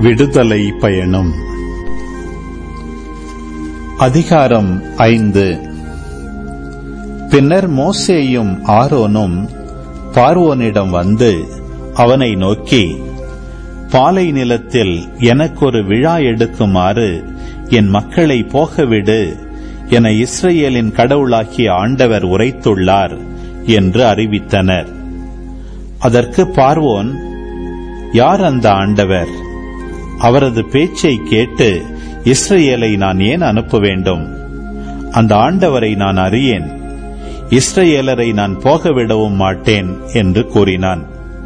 விடுதலை பயணம் அதிகாரம் ஐந்து பின்னர் மோசேயும் ஆரோனும் பார்வோனிடம் வந்து அவனை நோக்கி பாலை நிலத்தில் எனக்கொரு விழா எடுக்குமாறு என் மக்களை போகவிடு என இஸ்ரேலின் கடவுளாகிய ஆண்டவர் உரைத்துள்ளார் என்று அறிவித்தனர் அதற்கு பார்வோன் யார் அந்த ஆண்டவர் அவரது பேச்சை கேட்டு இஸ்ரேலை நான் ஏன் அனுப்ப வேண்டும் அந்த ஆண்டவரை நான் அறியேன் இஸ்ரேலரை நான் போகவிடவும் மாட்டேன் என்று கூறினான்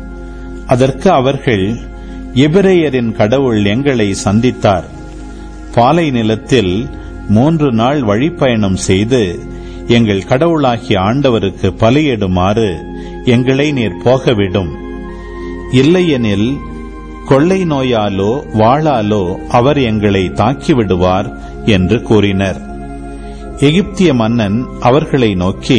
அதற்கு அவர்கள் எபிரேயரின் கடவுள் எங்களை சந்தித்தார் பாலை நிலத்தில் மூன்று நாள் வழிப்பயணம் செய்து எங்கள் கடவுளாகிய ஆண்டவருக்கு பலியிடுமாறு எங்களை நீர் போகவிடும் இல்லையெனில் கொள்ளை நோயாலோ வாளாலோ அவர் எங்களை தாக்கிவிடுவார் என்று கூறினர் எகிப்திய மன்னன் அவர்களை நோக்கி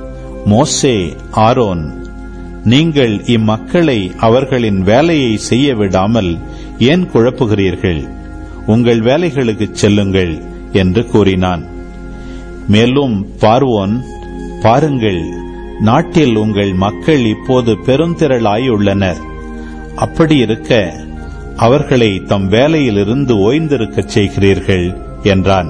மோசே ஆரோன் நீங்கள் இம்மக்களை அவர்களின் வேலையை செய்ய விடாமல் ஏன் குழப்புகிறீர்கள் உங்கள் வேலைகளுக்குச் செல்லுங்கள் என்று கூறினான் மேலும் பார்வோன் பாருங்கள் நாட்டில் உங்கள் மக்கள் இப்போது பெருந்திரளாயுள்ளனர் அப்படி இருக்க அவர்களை தம் வேலையிலிருந்து ஓய்ந்திருக்கச் செய்கிறீர்கள் என்றான்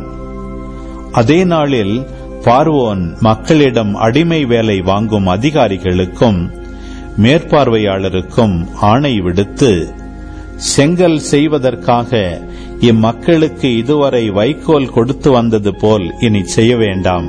அதே நாளில் பார்வோன் மக்களிடம் அடிமை வேலை வாங்கும் அதிகாரிகளுக்கும் மேற்பார்வையாளருக்கும் ஆணை விடுத்து செங்கல் செய்வதற்காக இம்மக்களுக்கு இதுவரை வைக்கோல் கொடுத்து வந்தது போல் இனி செய்ய வேண்டாம்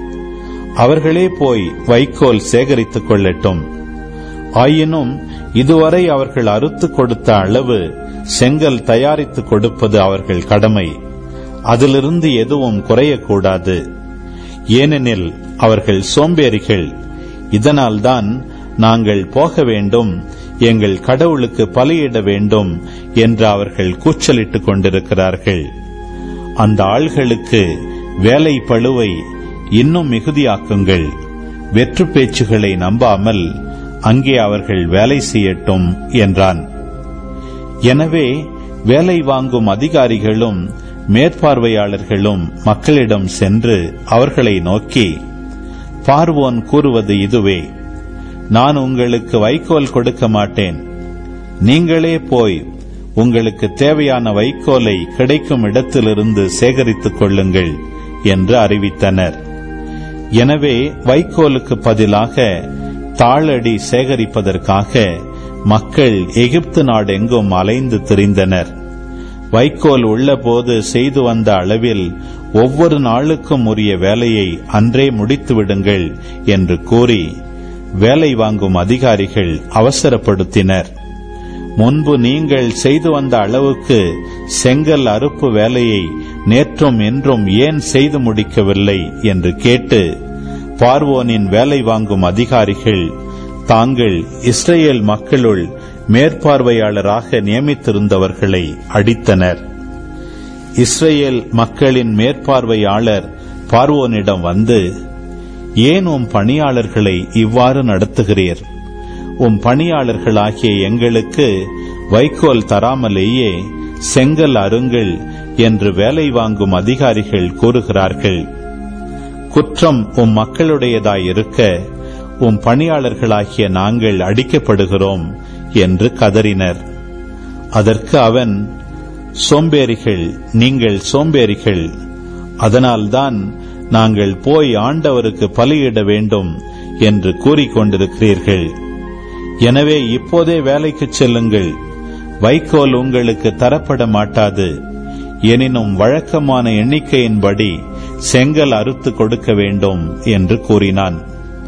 அவர்களே போய் வைக்கோல் சேகரித்துக் கொள்ளட்டும் ஆயினும் இதுவரை அவர்கள் அறுத்து கொடுத்த அளவு செங்கல் தயாரித்து கொடுப்பது அவர்கள் கடமை அதிலிருந்து எதுவும் குறையக்கூடாது ஏனெனில் அவர்கள் சோம்பேறிகள் இதனால்தான் நாங்கள் போக வேண்டும் எங்கள் கடவுளுக்கு பலியிட வேண்டும் என்று அவர்கள் கூச்சலிட்டுக் கொண்டிருக்கிறார்கள் அந்த ஆள்களுக்கு வேலை பழுவை இன்னும் மிகுதியாக்குங்கள் வெற்று பேச்சுகளை நம்பாமல் அங்கே அவர்கள் வேலை செய்யட்டும் என்றான் எனவே வேலை வாங்கும் அதிகாரிகளும் மேற்பார்வையாளர்களும் மக்களிடம் சென்று அவர்களை நோக்கி பார்வோன் கூறுவது இதுவே நான் உங்களுக்கு வைக்கோல் கொடுக்க மாட்டேன் நீங்களே போய் உங்களுக்கு தேவையான வைக்கோலை கிடைக்கும் இடத்திலிருந்து சேகரித்துக் கொள்ளுங்கள் என்று அறிவித்தனர் எனவே வைக்கோலுக்கு பதிலாக தாளடி சேகரிப்பதற்காக மக்கள் எகிப்து நாடெங்கும் அலைந்து திரிந்தனர் வைக்கோல் உள்ளபோது செய்து வந்த அளவில் ஒவ்வொரு நாளுக்கும் உரிய வேலையை அன்றே முடித்து விடுங்கள் என்று கூறி வேலை வாங்கும் அதிகாரிகள் அவசரப்படுத்தினர் முன்பு நீங்கள் செய்து வந்த அளவுக்கு செங்கல் அறுப்பு வேலையை நேற்றும் என்றும் ஏன் செய்து முடிக்கவில்லை என்று கேட்டு பார்வோனின் வேலை வாங்கும் அதிகாரிகள் தாங்கள் இஸ்ரேல் மக்களுள் மேற்பார்வையாளராக நியமித்திருந்தவர்களை அடித்தனர் இஸ்ரேல் மக்களின் மேற்பார்வையாளர் பார்வோனிடம் வந்து ஏன் உம் பணியாளர்களை இவ்வாறு நடத்துகிறீர் உம் பணியாளர்களாகிய எங்களுக்கு வைக்கோல் தராமலேயே செங்கல் அருங்கள் என்று வேலை வாங்கும் அதிகாரிகள் கூறுகிறார்கள் குற்றம் உம் மக்களுடையதாயிருக்க உம் பணியாளர்களாகிய நாங்கள் அடிக்கப்படுகிறோம் என்று கதறினர் அதற்கு அவன் சோம்பேறிகள் நீங்கள் சோம்பேறிகள் அதனால்தான் நாங்கள் போய் ஆண்டவருக்கு பலியிட வேண்டும் என்று கூறிக்கொண்டிருக்கிறீர்கள் எனவே இப்போதே வேலைக்குச் செல்லுங்கள் வைக்கோல் உங்களுக்கு தரப்பட மாட்டாது எனினும் வழக்கமான எண்ணிக்கையின்படி செங்கல் அறுத்து கொடுக்க வேண்டும் என்று கூறினான்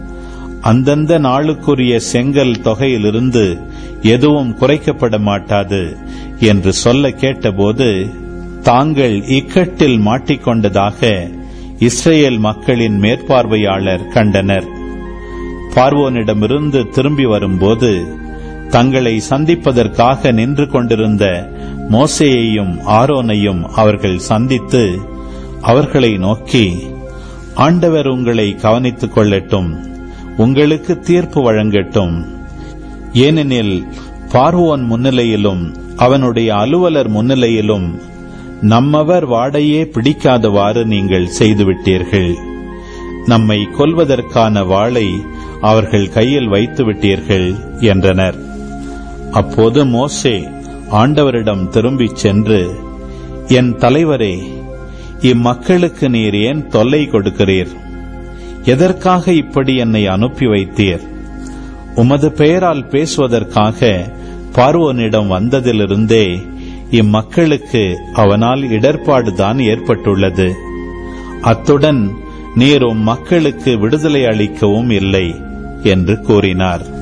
அந்தந்த நாளுக்குரிய செங்கல் தொகையிலிருந்து எதுவும் குறைக்கப்பட மாட்டாது என்று சொல்ல கேட்டபோது தாங்கள் இக்கட்டில் மாட்டிக்கொண்டதாக இஸ்ரேல் மக்களின் மேற்பார்வையாளர் கண்டனர் பார்வோனிடமிருந்து திரும்பி வரும்போது தங்களை சந்திப்பதற்காக நின்று கொண்டிருந்த மோசேயையும் ஆரோனையும் அவர்கள் சந்தித்து அவர்களை நோக்கி ஆண்டவர் உங்களை கவனித்துக் கொள்ளட்டும் உங்களுக்கு தீர்ப்பு வழங்கட்டும் ஏனெனில் பார்வோன் முன்னிலையிலும் அவனுடைய அலுவலர் முன்னிலையிலும் நம்மவர் வாடையே பிடிக்காதவாறு நீங்கள் செய்துவிட்டீர்கள் நம்மை கொல்வதற்கான வாளை அவர்கள் கையில் வைத்து விட்டீர்கள் என்றனர் அப்போது மோசே ஆண்டவரிடம் திரும்பிச் சென்று என் தலைவரே இம்மக்களுக்கு நீர் ஏன் தொல்லை கொடுக்கிறீர் எதற்காக இப்படி என்னை அனுப்பி வைத்தீர் உமது பெயரால் பேசுவதற்காக பார்வோனிடம் வந்ததிலிருந்தே இம்மக்களுக்கு அவனால் இடர்பாடுதான் ஏற்பட்டுள்ளது அத்துடன் நீரும் மக்களுக்கு விடுதலை அளிக்கவும் இல்லை என்று கூறினார்